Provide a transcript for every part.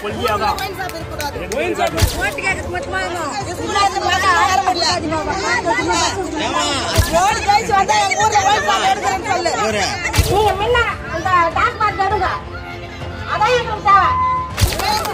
கொள்கையாக wine shop நீங்க முன்ன அந்த டாஸ்மாக் எடுங்க அதான் எங்களுக்கு தேவை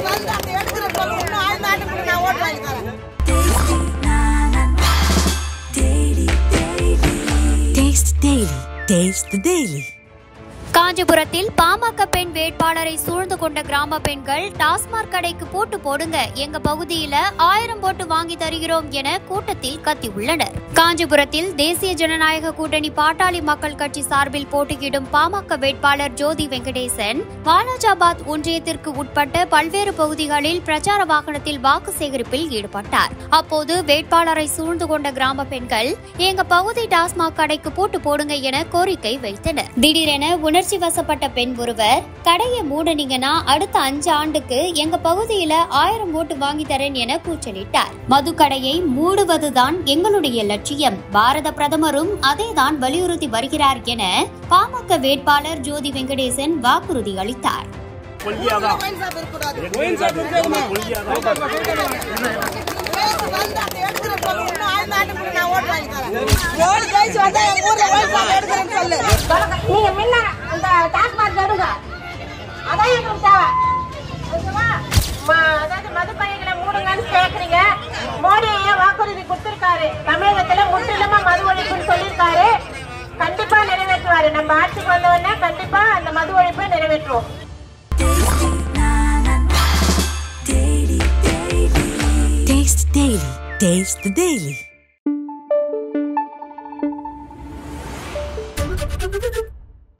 Taste Daily. Taste the Daily. காஞ்சிபுரத்தில் பாமக பெண் வேட்பாளரை சூழ்ந்து கொண்ட கிராம பெண்கள் டாஸ்மாக் கடைக்கு போட்டு போடுங்க எங்க பகுதியில ஆயிரம் போட்டு வாங்கி தருகிறோம் என கூட்டத்தில் கத்தியுள்ளனர் காஞ்சிபுரத்தில் தேசிய ஜனநாயக கூட்டணி பாட்டாளி மக்கள் கட்சி சார்பில் போட்டியிடும் பாமக வேட்பாளர் ஜோதி வெங்கடேசன் வாலாஜாபாத் ஒன்றியத்திற்கு உட்பட்ட பல்வேறு பகுதிகளில் பிரச்சார வாகனத்தில் வாக்கு சேகரிப்பில் ஈடுபட்டார் அப்போது வேட்பாளரை சூழ்ந்து கொண்ட கிராம பெண்கள் எங்க பகுதி டாஸ்மாக் கடைக்கு போட்டு போடுங்க என கோரிக்கை வைத்தனர் திடீரென உணர்ச்சி வசப்பட்ட பெண் ஒருவர் கடையை மூடனீங்கன்னா அடுத்த அஞ்சு ஆண்டுக்கு எங்க பகுதியில ஆயிரம் ஓட்டு வாங்கி தரேன் என கூச்சலிட்டார் மதுக்கடையை மூடுவதுதான் எங்களுடைய லட்சியம் பாரத பிரதமரும் அதைதான் வலியுறுத்தி வருகிறார் என பாமக வேட்பாளர் ஜோதி வெங்கடேசன் வாக்குறுதி அளித்தார் கொள்கையாக ஒயின் ஷாப் இருக்காதுமா கொள்கையாக நீங்க முன்ன அந்த டாஸ்மாக் எடுங்க அதான் எங்களுக்கு தேவை ஓகேவா? ம- அதாவது மதுக்கடைகளை மூடுங்கன்னு கேக்குறீங்க மோடி ஏன் வாக்குறுதி கொடுத்திருக்காரு தமிழகத்துல முற்றிலுமா மது ஒழிப்புன்னு சொல்லியிருக்காரு கண்டிப்பா நிறைவேற்றுவாரு நம்ம ஆட்சிக்கு வந்த உடனே கண்டிப்பா அந்த மது ஒழிப்பை நிறைவேற்றுவோம் Taste Daily. Taste the Daily.